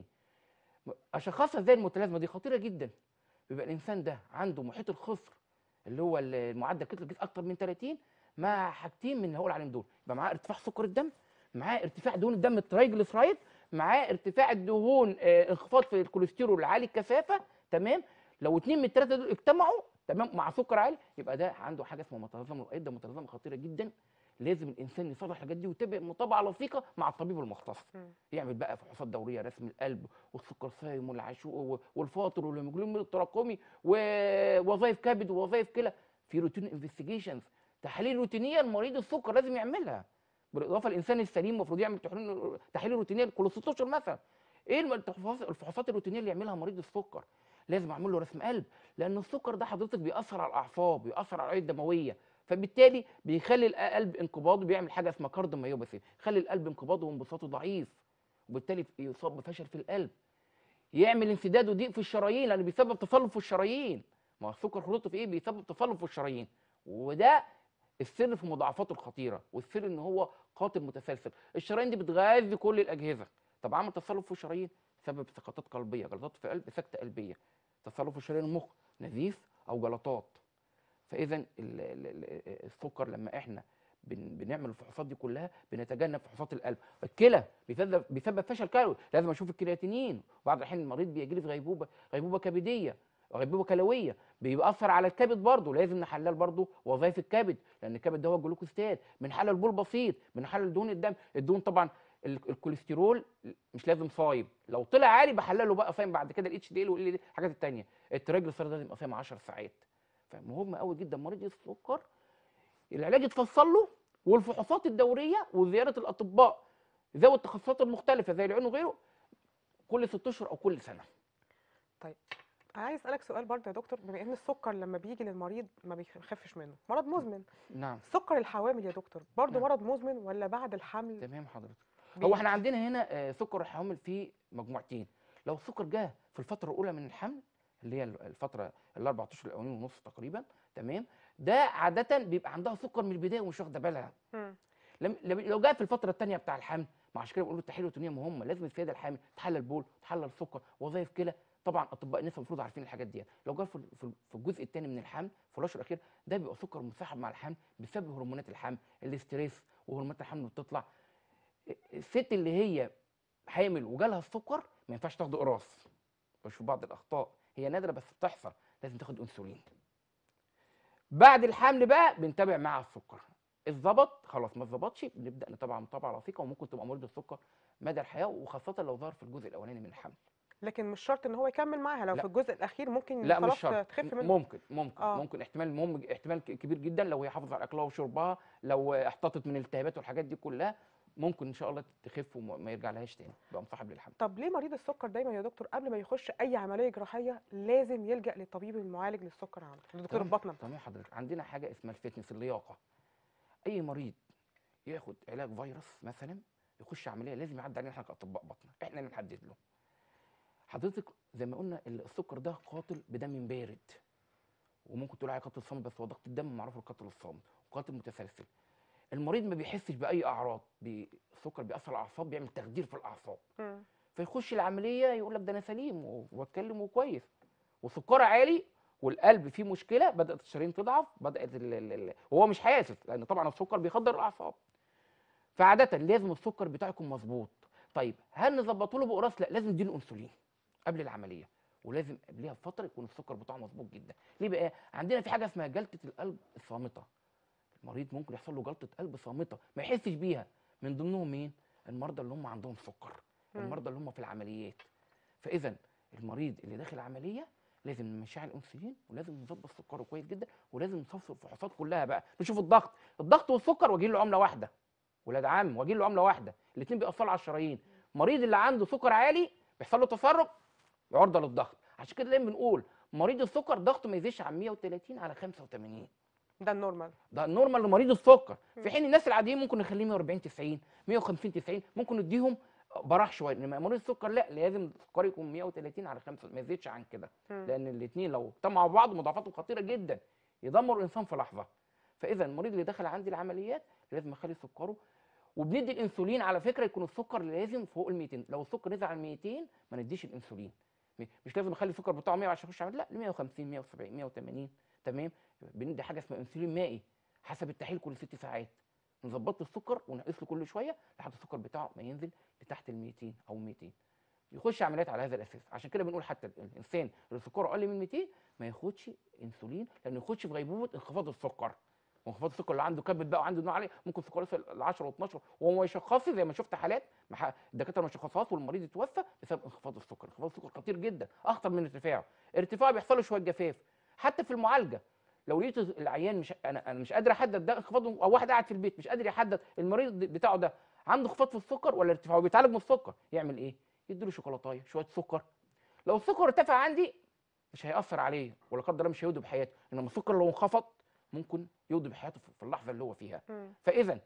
اشخاصها ازاي المتلازمه دي خطيره جدا بيبقى الانسان ده عنده محيط الخصر اللي هو المعدل كتله الجسم اكتر من 30 مع حاجتين من اللي هقول عليهم دول يبقى معاه ارتفاع سكر الدم معاه ارتفاع دهون الدم الترايجليسرايد معاه ارتفاع الدهون آه، انخفاض في الكوليسترول عالي الكثافه تمام لو اتنين من الثلاثه دول اجتمعوا تمام مع سكر عالي يبقى ده عنده حاجه اسمها متلازمه الايض ده متلازمه خطيره جدا لازم الانسان يصلح الحاجات دي ويتابع متابعه لصيقه مع الطبيب المختص مم. يعمل بقى فحوصات دوريه رسم القلب والسكر صايم والعشوق والفاطر والهيموجلوبين التراكمي ووظائف كبد ووظائف كلى في روتين انفستيجيشنز تحاليل روتينيه لمريض السكر لازم يعملها بالاضافه الانسان السليم المفروض يعمل تحاليل تحاليل روتينيه كل 6 اشهر مثلا ايه الم- الفحوصات الفحوصات الروتينيه اللي يعملها مريض السكر لازم اعمل له رسم قلب لان السكر ده حضرتك بيأثر على الاعصاب بيأثر على الاوعيه الدمويه فبالتالي بيخلي القلب انقباضه بيعمل حاجه اسمها كارديوميوباثي يخلي القلب انقباضه وانبساطه ضعيف وبالتالي يصاب بفشل في القلب يعمل انسداد وضيق في الشرايين لان بيسبب تصلب في الشرايين ما هو السكر خطورته في ايه بيسبب تصلب في الشرايين وده السر في مضاعفاته الخطيره والسر ان هو قاتل متسلسل الشرايين دي بتغذي كل الاجهزه طب عمل تصلب في الشرايين سبب سقطات قلبيه جلطات في القلب سكته قلبيه تصلب في شرايين المخ نزيف او جلطات فاذا ال- ال- ال- السكر لما احنا بن- بنعمل الفحوصات دي كلها بنتجنب فحوصات القلب الكلى بيسبب بيسبب فشل كلوي لازم اشوف الكرياتينين وبعض الاحيان المريض بيجي لي في غيبوبه غيبوبه كبديه غيبوبه كلويه بيأثر على الكبد برضه لازم نحلل برضه وظائف الكبد لان الكبد ده هو الجلوكوستات بنحلل بول بسيط بنحلل دهون الدم الدهون طبعا ال- الكوليسترول مش لازم صايم لو طلع عالي بحلله بقى صايم بعد كده الاتش دي ال والال دي الحاجات التانيه التريجليسيرايد لازم يبقى صايم 10 ساعات فمهم قوي جدا مريض السكر العلاج يتفصل له والفحوصات الدوريه وزياره الاطباء ذوي التخصصات المختلفه زي العيون وغيره كل ست اشهر او كل سنه انا عايز اسالك سؤال برضه يا دكتور بما ان السكر لما بيجي للمريض ما بيخفش منه مرض مزمن نعم سكر الحوامل يا دكتور برضه نعم. مرض مزمن ولا بعد الحمل تمام حضرتك بي- هو احنا عندنا هنا آه، سكر الحوامل فيه مجموعتين لو السكر جه في الفتره الاولى من الحمل اللي هي الفتره الاربع اشهر الاولانيين ونص تقريبا تمام ده عاده بيبقى عندها سكر من البدايه ومش واخده بالها مم. لم- لم- لو جاء في الفتره الثانيه بتاع الحمل ما عشان كده بقول له التحاليل الروتينيه مهمه لازم السيده الحامل تحلل بول تحلل سكر وظائف كلى طبعا اطباء النساء المفروض عارفين الحاجات دي لو جاء في في- في الجزء الثاني من الحمل في الاشهر الاخير ده بيبقى سكر منسحب مع الحمل بسبب هرمونات الحمل الاستريس وهرمونات الحمل اللي بتطلع الست اللي هي حامل وجالها السكر ما ينفعش تاخد قراص بشوف بعض الاخطاء هي نادره بس بتحصل لازم تاخد انسولين بعد الحمل بقى بنتابع مع السكر اتظبط خلاص ما اتظبطش بنبدا نتابع متابعه لطيفه وممكن تبقى مريض السكر مدى الحياه وخاصه لو ظهر في الجزء الاولاني من الحمل لكن مش شرط ان هو يكمل معاها لو لا. في الجزء الاخير ممكن لا خلاص مش شرط تخف منه ممكن ممكن آه. آه. ممكن احتمال مهم احتمال ك- كبير جدا لو هي حافظت على اكلها وشربها لو احتطت من الالتهابات والحاجات دي كلها ممكن ان شاء الله تخف وما يرجع لهاش تاني يبقى مصاحب للحمل طب ليه مريض السكر دايما يا دكتور قبل ما يخش اي عمليه جراحيه لازم يلجا للطبيب المعالج للسكر عنده لدكتور تمام. البطنه تمام حضرتك عندنا حاجه اسمها الفتنس اللياقه اي مريض ياخد علاج فيروس مثلا يخش عمليه لازم يعدي علينا احنا كاطباء بطنه احنا اللي نحدد له حضرتك زي ما قلنا ال- السكر ده قاتل بدم بارد وممكن تقول عليه قاتل صامت بس هو ضغط الدم معروف القاتل الصامت وقاتل متسلسل المريض ما بيحسش باي اعراض بي- السكر بيأثر على الاعصاب بيعمل تخدير في الاعصاب مم. فيخش العمليه يقول لك ده انا سليم و- واتكلم وكويس وسكره عالي والقلب فيه مشكله بدات الشرايين تضعف بدات ال ال ال وهو مش حاسس لان طبعا السكر بيخدر الاعصاب فعاده لازم السكر بتاعه يكون مظبوط طيب هل نظبطه له بقراص لا لازم نديله انسولين قبل العمليه ولازم قبلها بفتره يكون السكر بتاعه مظبوط جدا ليه بقى عندنا في حاجه اسمها جلطه القلب الصامته المريض ممكن يحصل له جلطه قلب صامته ما يحسش بيها من ضمنهم مين المرضى اللي هم عندهم سكر مم. المرضى اللي هم في العمليات فاذا المريض اللي داخل عمليه لازم نمشي على الانسولين ولازم نظبط سكره كويس جدا ولازم نصفي الفحوصات كلها بقى نشوف الضغط الضغط والسكر واجيب له عمله واحده ولاد عم واجيب له عمله واحده الاثنين بيأثروا على الشرايين المريض اللي عنده سكر عالي بيحصل له تسرب عرضه للضغط عشان كده دايما بنقول مريض السكر ضغطه ما يزيدش عن 130 على 85 ده النورمال ده النورمال لمريض السكر مم. في حين الناس العاديين ممكن نخليه 140 90 150 90 ممكن نديهم براح شويه انما مريض السكر لا لازم السكر يكون 130 على 5 ما يزيدش عن كده مم. لان الاثنين لو اجتمعوا مع بعض مضاعفاتهم خطيره جدا يدمر الانسان في لحظه فاذا المريض اللي دخل عندي العمليات لازم اخلي سكره وبندي الانسولين على فكره يكون السكر لازم فوق ال 200 لو السكر نزل عن 200 ما نديش الانسولين م- مش لازم اخلي السكر بتاعه 100 عشان اخش عمليه لا 150 170 180 تمام بندي حاجه اسمها انسولين مائي حسب التحليل كل ست ساعات نظبط له السكر ونقيس له كل شويه لحد السكر بتاعه ما ينزل لتحت ال 200 او 200 يخش عمليات على هذا الاساس عشان كده بنقول حتى الانسان اللي سكره اقل من 200 ما ياخدش انسولين لانه يخش في غيبوبه انخفاض السكر وانخفاض السكر اللي عنده كبد بقى وعنده نوع عالي ممكن سكر يوصل ل 10 و12 وهو ما يشخصش زي ما شفت حالات مع الدكاتره ما شخصهاش والمريض اتوفى بسبب انخفاض السكر انخفاض السكر خطير جدا اخطر من ارتفاعه ارتفاعه بيحصل له شويه جفاف حتى في المعالجه لو لقيت العيان مش انا انا مش قادر احدد ده انخفاضه او واحد قاعد في البيت مش قادر يحدد المريض بتاعه ده عنده انخفاض في السكر ولا ارتفاع وبيتعالج من السكر يعمل ايه يديله شوكولاتايه شويه سكر لو السكر ارتفع عندي مش هيأثر عليه ولا قدر الله مش هيودي بحياته انما السكر لو انخفض ممكن يودي بحياته في اللحظه اللي هو فيها مم. فاذا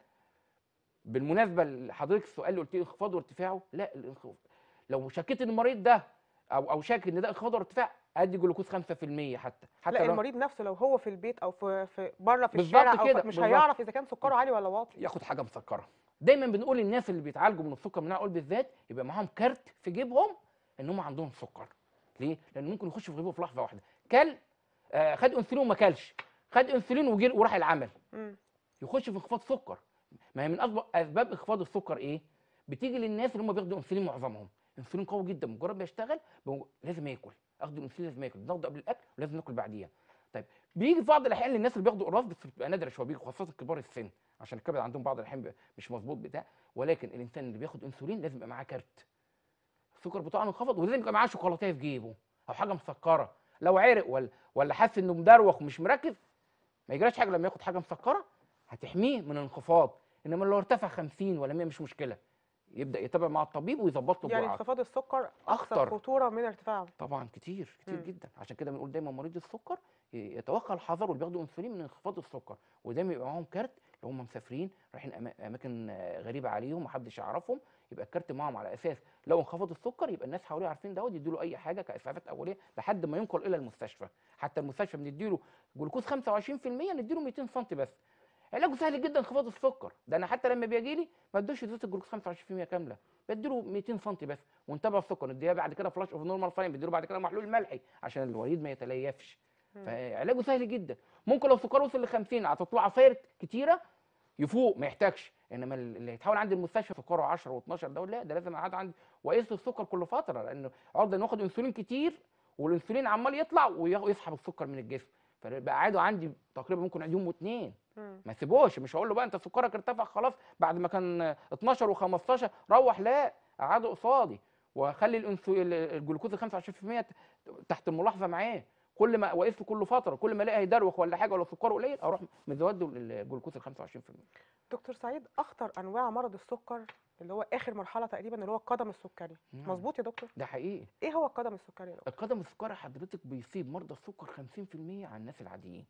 بالمناسبه لحضرتك السؤال اللي قلت لي انخفاض وارتفاعه لا الانخفاض لو شكيت ان المريض ده او او شاك ان ده انخفاض وارتفاع ادي جلوكوز 5% حتى حتى لا لو المريض نفسه لو هو في البيت او في في بره في بالظبط الشارع او كده، في مش بالظبط. هيعرف اذا كان سكره عالي ولا واطي ياخد حاجه مسكره دايما بنقول للناس اللي بيتعالجوا من السكر من القلب بالذات يبقى معاهم كارت في جيبهم ان هم عندهم سكر ليه لان ممكن يخش في غيبوبه في لحظه واحده كل آه خد انسولين وما كلش خد انسولين وجي وراح العمل مم. يخش في انخفاض سكر ما هي من اكبر اسباب انخفاض السكر ايه بتيجي للناس اللي هم بياخدوا انسولين معظمهم انسولين قوي جدا مجرد ما يشتغل بيقوم- لازم ياكل اخد الانسولين لازم ياكل بناخده قبل الاكل ولازم ناكل بعديها طيب بيجي في بعض الاحيان للناس اللي بياخدوا قراص بس بتبقى نادره شويه بيجي خاصه كبار السن عشان الكبد عندهم بعض الاحيان بيبقى مش مظبوط بتاع ولكن الانسان اللي بياخد انسولين لازم يبقى معاه كارت السكر بتاعه منخفض ولازم يبقى معاه شوكولاته في جيبه او حاجه مسكره لو عرق ولا ولا حاسس انه مدروخ ومش مركز ما يجراش حاجه لما ياخد حاجه مسكره هتحميه من الانخفاض انما لو ارتفع 50 ولا 100 مش مشكله يبدا يتابع مع الطبيب ويظبط له يعني الجرعات انخفاض السكر أخطر. اكثر خطوره من ارتفاعه طبعا كتير كتير مم. جدا عشان كده بنقول دايما مريض السكر ي- يتوخى الحذر واللي بياخدوا انسولين من انخفاض السكر ودايما يبقى معاهم كارت لو هم مسافرين رايحين أما- اماكن آه، غريبه عليهم محدش يعرفهم يبقى الكارت معاهم على اساس لو انخفض السكر يبقى الناس حواليه عارفين دوت يدوا له اي حاجه كاسعافات اوليه لحد ما ينقل الى المستشفى حتى المستشفى بنديله جلوكوز 25% نديله 200 سم بس علاجه سهل جدا انخفاض السكر ده انا حتى لما بيجي لي ما ادوش ازازه الجلوكوز 25% كامله بديله 200 سم بس ونتابع السكر نديها بعد كده فلاش اوف نورمال ساين بديله بعد كده محلول ملحي عشان الوريد ما يتليفش مم. فعلاجه سهل جدا ممكن لو سكره وصل ل 50 هتطلع عصاير كتيره يفوق ما يحتاجش انما اللي يتحول عند المستشفى سكره 10 و12 ده لا ده لازم اقعد عندي واقيس له السكر كل فتره لانه عرضه انه ياخد انسولين كتير والانسولين عمال يطلع ويا- ويسحب السكر من الجسم فبقى قاعده عندي تقريبا ممكن يوم واثنين مم. ما سيبوش مش هقول له بقى انت سكرك ارتفع خلاص بعد ما كان 12 و15 روح لا قعده قصادي واخلي الانسو الجلوكوز 25% تحت الملاحظه معاه كل ما واقف له كل فتره كل ما الاقي هيدروخ ولا حاجه ولا سكره قليل اروح مزود له الجلوكوز ال 25% دكتور سعيد اخطر انواع مرض السكر اللي هو اخر مرحله تقريبا اللي هو القدم السكري نعم. مظبوط يا دكتور ده حقيقي ايه هو القدم السكري يا دكتور القدم السكري حضرتك بيصيب مرضى السكر 50% عن الناس العاديين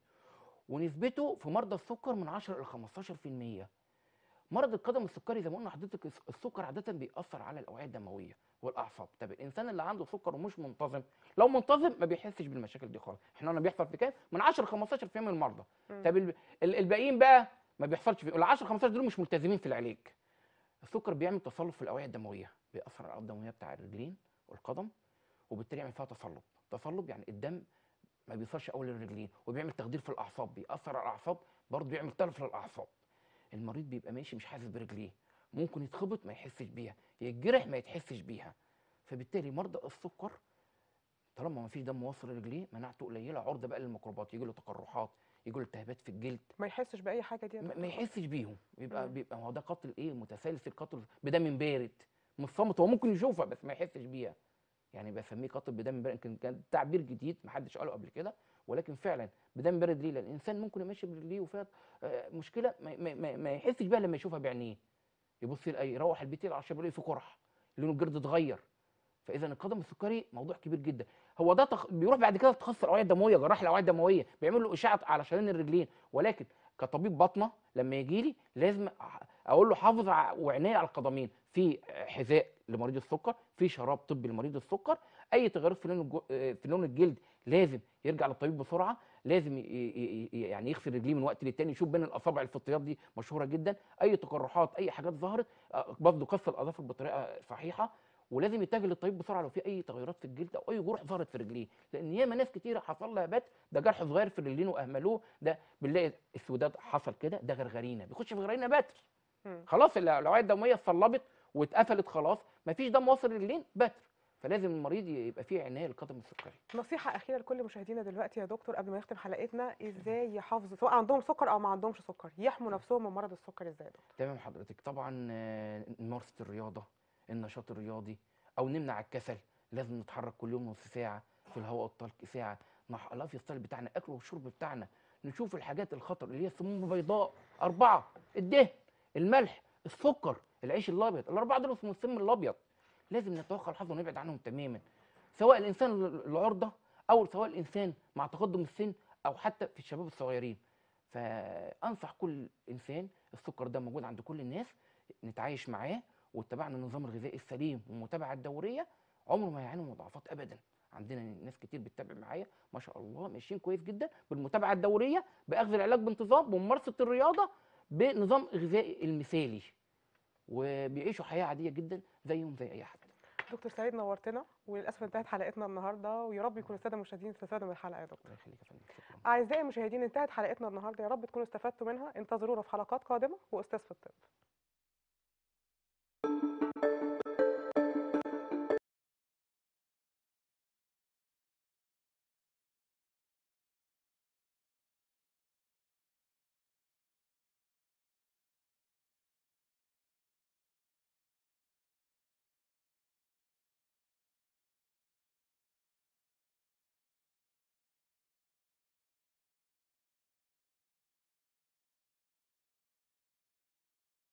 ونسبته في مرضى السكر من 10 ل 15% مرض القدم السكري زي ما قلنا لحضرتك الس- السكر عاده بيأثر على الاوعيه الدمويه والاعصاب طب الانسان اللي عنده سكر ومش منتظم لو منتظم ما بيحسش بالمشاكل دي خالص احنا قلنا بيحصل في كام من 10 ل 15% من المرضى مم. طب الب- ال- الباقيين بقى ما بيحصلش فيه ال 10 15 دول مش ملتزمين في العلاج السكر بيعمل تصلب في الاوعيه الدمويه بيأثر على الاوعيه الدمويه بتاع الرجلين والقدم وبالتالي يعمل فيها تصلب تصلب يعني الدم ما بيوصلش اول للرجلين وبيعمل تخدير في الاعصاب بيأثر على الاعصاب برضه بيعمل تلف للاعصاب المريض بيبقى ماشي مش حاسس برجليه ممكن يتخبط ما يحسش بيها يتجرح ما يتحسش بيها فبالتالي مرضى السكر طالما ما فيش دم واصل لرجليه مناعته قليله عرضه بقى للميكروبات يجي له تقرحات يجي له التهابات في الجلد ما يحسش باي حاجه دي يا ما دكتور ما يحسش بيهم بيبقى مم. بيبقى هو ده قاتل ايه متسلسل قاتل بدم بارد مش صامت هو ممكن يشوفها بس ما يحسش بيها يعني بسميه قاتل بدم بارد يمكن كان تعبير جديد ما حدش قاله قبل كده ولكن فعلا بدم بارد ليه لان الانسان ممكن يمشي برجليه وفيها آه، مشكله ما, ما, ما, ما يحسش بيها لما يشوفها بعينيه يبص يلاقي يروح البيت يلعب عشان يلاقي فيه قرح لونه الجلد اتغير فاذا القدم السكري موضوع كبير جدا هو ده تخ... بيروح بعد كده تخصص الاوعيه الدمويه جراح الاوعيه الدمويه بيعمل له اشعه على شرايين الرجلين ولكن كطبيب باطنه لما يجي لي لازم أح- اقول له حافظ ع- وعنايه على القدمين في حذاء لمريض السكر في شراب طبي لمريض السكر اي تغيرات في لون الجو... آه، في لون الجلد لازم يرجع للطبيب بسرعه لازم ي... ي... ي- يعني يغسل رجليه من وقت للتاني يشوف بين الاصابع الفطريات دي مشهوره جدا اي تقرحات اي حاجات ظهرت آه، برضه قص الاظافر بطريقه صحيحه ولازم يتجه للطبيب بسرعه لو في اي تغيرات في الجلد او اي جروح ظهرت في رجليه لان ياما ناس كتيره حصل لها بات ده جرح صغير في الرجلين واهملوه ده بنلاقي السوداد حصل كده ده غرغرينه بيخش في غرغرينه بتر مم. خلاص ال- الاوعيه الدمويه اتصلبت واتقفلت خلاص مفيش دم واصل للرجلين بتر فلازم المريض يبقى فيه عنايه للقدم السكري نصيحه اخيره لكل مشاهدينا دلوقتي يا دكتور قبل ما نختم حلقتنا ازاي يحافظوا سواء عندهم سكر او ما عندهمش سكر يحموا نفسهم من مرض السكر ازاي يا دكتور تمام حضرتك طبعا آه، ممارسه الرياضه النشاط الرياضي او نمنع الكسل لازم نتحرك كل يوم نص ساعه في الهواء الطلق ساعه مع اللايف ستايل بتاعنا الاكل والشرب بتاعنا نشوف الحاجات الخطر اللي هي السموم البيضاء اربعه الدهن الملح السكر العيش الابيض الاربعه دول اسمهم السم الابيض لازم نتوخى الحذر ونبعد عنهم تماما سواء الانسان ال- العرضه او سواء الانسان مع تقدم السن او حتى في الشباب الصغيرين فانصح كل انسان السكر ده موجود عند كل الناس نتعايش معاه واتبعنا النظام الغذائي السليم والمتابعه الدوريه عمره ما هيعانوا من مضاعفات ابدا عندنا ناس كتير بتتابع معايا ما شاء الله ماشيين كويس جدا بالمتابعه الدوريه باخذ العلاج بانتظام بممارسه الرياضه بنظام غذائي المثالي وبيعيشوا حياه عاديه جدا زيهم زي اي حد دكتور سعيد نورتنا وللاسف انتهت حلقتنا النهارده ويا رب يكون الساده المشاهدين استفادوا من الحلقه يا دكتور الله يخليك يا فندم شكرا اعزائي المشاهدين انتهت حلقتنا النهارده يا رب تكونوا استفدتوا منها انتظرونا في حلقات قادمه واستاذ في الطب